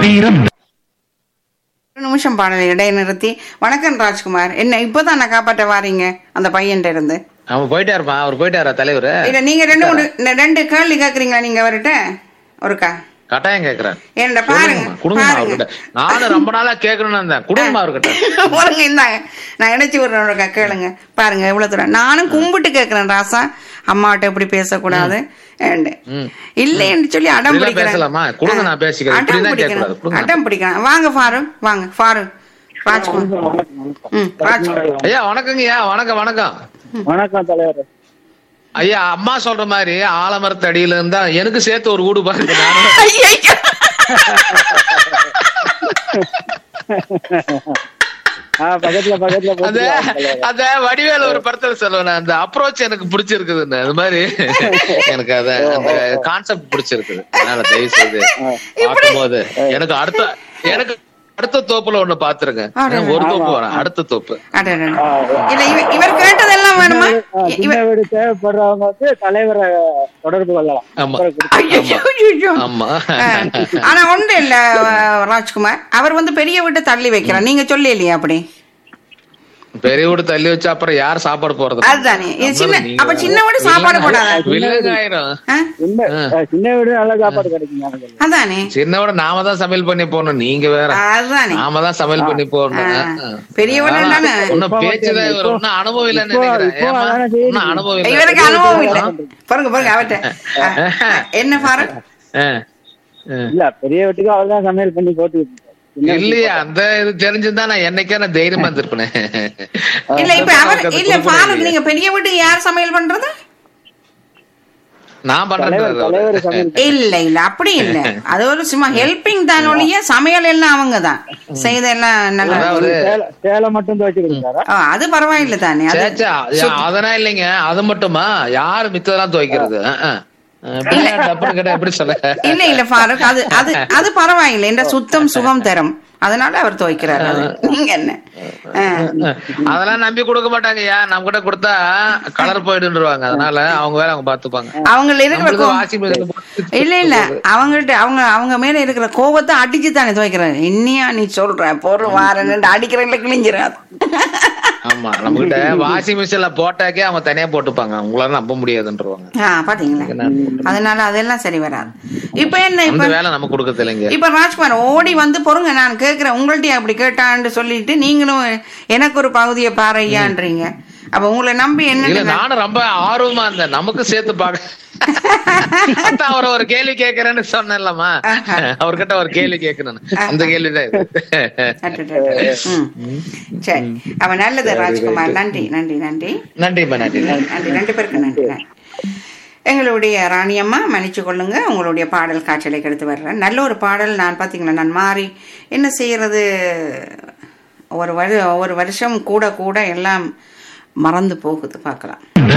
பிறந்த ஒரு நிமிஷம் பாடலை இடைநிறுத்தி வணக்கம் ராஜ்குமார் என்ன இப்பதான் நான் காப்பாற்ற வாரீங்க அந்த பையன்ட்ட இருந்து அவன் போயிட்டாருப்பா அவர் போயிட்டாரா தலைவர் இல்ல நீங்க ரெண்டு மூணு ந- ரெண்டு கேள்வி கேக்குறீங்களா நீங்க அவர்கிட்ட ஒருக்கா கட்டாயம் கேக்குறேன் என்னடா பாருங்க கொடுங்கம்மா பாருங்க அவர்கிட்ட நானும் ரொம்ப நாளா கேட்கணும்னு இருந்தேன் கொடுங்கம்மா அவர்கிட்ட பாருங்க இந்தாங்க நான் இணைச்சி விடுறேன் கேளுங்க பாருங்க எவ்வளவு தூரம் நானும் கும்பிட்டு கேக்குறேன் ராசா அம்மாட்ட எப்படி பேசக்கூடாது ஏண்டு. ம். இல்லைன்னு சொல்லி அடம் இப்படிலாம் பிடிக்கிறேன் பேசலாமா? கொடுங்க, நான் பேசிக்கிறேன். அடம் இப்படிலாம் பிடிக்கிறேன் கேட்கக்கூடாது. கொடுங்க. அடம் பிடிக்கிறேன் வாங்க ஃபாரூக் வாங்க ஃபாரூக் ராஜ்குமார் ம் ராஜ்குமார் ஐயா வணக்கங்கய்யா வணக்கம் வணக்கம் வணக்கம் தலைவர் ஐயா அம்மா சொல்ற மாதிரி ஆலமரத்து அடியில இருந்தா எனக்கு சேர்த்து ஒரு வீடு பாருங்க நானு. ஐயையோ. ஆ பக்கத்துல பக்கத்துல அந்த போட்டுக்கலாம் தலைவர். அந்த வடிவேல ஒரு படத்துல சொல்லுவேன் அந்த அப்ரோச் எனக்கு பிடிச்சிருக்குதுன்னு அது மாதிரி எனக்கு அத அந்த கான்செப்ட் பிடிச்சிருக்குது அதனால தயவு செய்து பார்க்கும்போது எனக்கு அடுத்த எனக்கு அடுத்த தோப்புல ஒண்ணு பாத்துருங்க ஒரு தோப்பு வரேன் அடுத்த தோப்பு அடடட. இல்ல இவ- இவர் கேட்டதெல்லாம் வேணுமா ஆ, இ- சின்ன இவர் வீடு தேவைப்படுறவங்க வந்து தலைவரை தொடர்பு கொள்ளலாம் ஆமா. நம்பரை கொடுத்து- ஐயையோ, ஐயையோ. ஆமா ஆ. ஆனா ஒன்று இல்ல அஹ், ராஜ்குமார் அவர் வந்து பெரிய வீட்டை தள்ளி வைக்கிறார் நீங்க சொல்லலையா அப்படி பெரிய வீடு தள்ளி வச்சா அப்புறம் யார் சாப்பாடு போறது அதுதானே இது சின்ன அப்ப சின்ன வீடு சாப்பாடு போடாத வில்லங்க ஆயிரும் ஆ? சின்ன ஆ, சின்ன வீடு நல்ல சாப்பாடு கிடைக்கும் எனக்கு. அதானே சின்ன விட நாம தான் சமையல் பண்ணி போகணும் நீங்க வேற அதுதானே நாம தான் சமையல் பண்ணி போகணும் ஆ. ஆ. பெரிய வீடு அதனால தானே? இன்னும் பேச்சுதான் இவர் ஒன்னும் அனுபவம் இல்லைன்னு இப்போ- நினைக்கிறேன் இப்போ ஏம்மா? அதானே செய்யுது. இன்னும் அனுபவம் இல்ல இவருக்கு அனுபவம் இல்ல பாருங்க பாருங்க அவர்கிட்ட ஆ. என்ன பாரு ஆ. ஆ. இல்ல பெரிய வீட்டுக்கு அவர் தான் சமையல் பண்ணி போட்டு இல்லையா அந்த இது தெரிஞ்சிருந்தா நான் என்னைக்கே நான் தைரியமா இருந்திருப்பேன் இல்ல இப்ப அவர் இல்ல பாருங்க நீங்க பெரிய வீட்டுக்கு யார் சமையல் பண்றது நான் தலைவர் பண்றேன் தலைவர் சமையல் இல்ல இல்ல அப்படி இல்ல அது ஒரு சும்மா ஹெல்பிங் தான் ஒழிய சமையல் எல்லாம் அவங்க தான் செய்தெல்லாம் நல்லா அதாவது சேலை சேலை மட்டும் துவைச்சு கொடுத்தாரா ஆ, அது பரவாயில்ல தானே அது சேச்சா அதெல்லாம் இல்லைங்க அது மட்டுமா யாரு மித்ததெல்லாம் துவைக்கிறது ஆ, ஆ. அப்படியே டப்புனு கேட்டா எப்படி சொல்ல இல்ல இல்ல ஃபாரூக் அது அது அது பரவாயில்லை என்ற சுத்தம் சுகம் தரும் அதனால அவர் துவைக்கிறார் அது. நீங்க என்ன ஆ. அதெல்லாம் நம்பி கொடுக்க மாட்டாங்கய்யா நம்ம கிட்ட கொடுத்தா கலர் போயிடுன்றுவாங்க அதனால அவங்க வேலை அவங்க பாத்துப்பாங்க அவங்க இருக்கிற நம்மளுக்கு கோ- வாஷிங் மிஷின்ல போட்டு இல்ல இல்ல அவங்கள்ட்ட அவங்க அவங்க மேல இருக்கிற கோபத்தை அடிச்சு தானே துவைக்கிறாங்க இன்னியா நீ சொல்ற பொருள் வாரன்னு அடிக்கிறீங்கள கிழிஞ்சிடாது ஆமா நம்ம கிட்ட வாஷிங் மிஷின்ல போட்டாக்கே அவங்க தனியா போட்டுப்பாங்க உங்களால நம்ப முடியாதுன்றவாங்க ஆ பாத்தீங்களா அதனால அதெல்லாம் சரி வராது இப்ப என்ன இப்ப அந்த வேலை நம்ம கொடுக்கறது இல்லைங்க இப்ப ராஜ்குமார் ஓடி வந்து பொறுங்க நான் கேக்குறேன் உங்கள்ட்ட அப்படி கேட்டான்னு சொல்லிட்டு நீங்களும் எனக்கு ஒரு பகுதியை பாறையான்றீங்க அப்ப உங்களை நம்பி இல்ல என்ன நானும் ரொம்ப ஆர்வமா இருந்தேன் நமக்கு சேர்த்து பாக்க அதான் அவரை ஒரு கேள்வி கேக்குறேன்னு சொன்னேன்லமா அவர்கிட்ட ஒரு கேள்வி கேட்கணும் அந்த கேள்விதான் இது சரி அப்ப நல்லது ராஜ்குமார் நன்றி நன்றி நன்றி நன்றிம்மா நன்றி நன்றி ரெண்டு பேருக்கு நன்றி நன்றி. எங்களுடைய ராணியம்மா மன்னிச்சு கொள்ளுங்க உங்களுடைய பாடல் காட்சியை எடுத்து வர்றேன் நல்ல ஒரு பாடல் நான் பார்த்தீங்களா நான் மாறி என்ன செய்யறது ஒரு வரு ஒரு வருஷம் கூட கூட எல்லாம் மறந்து போகுது பார்க்கலாம்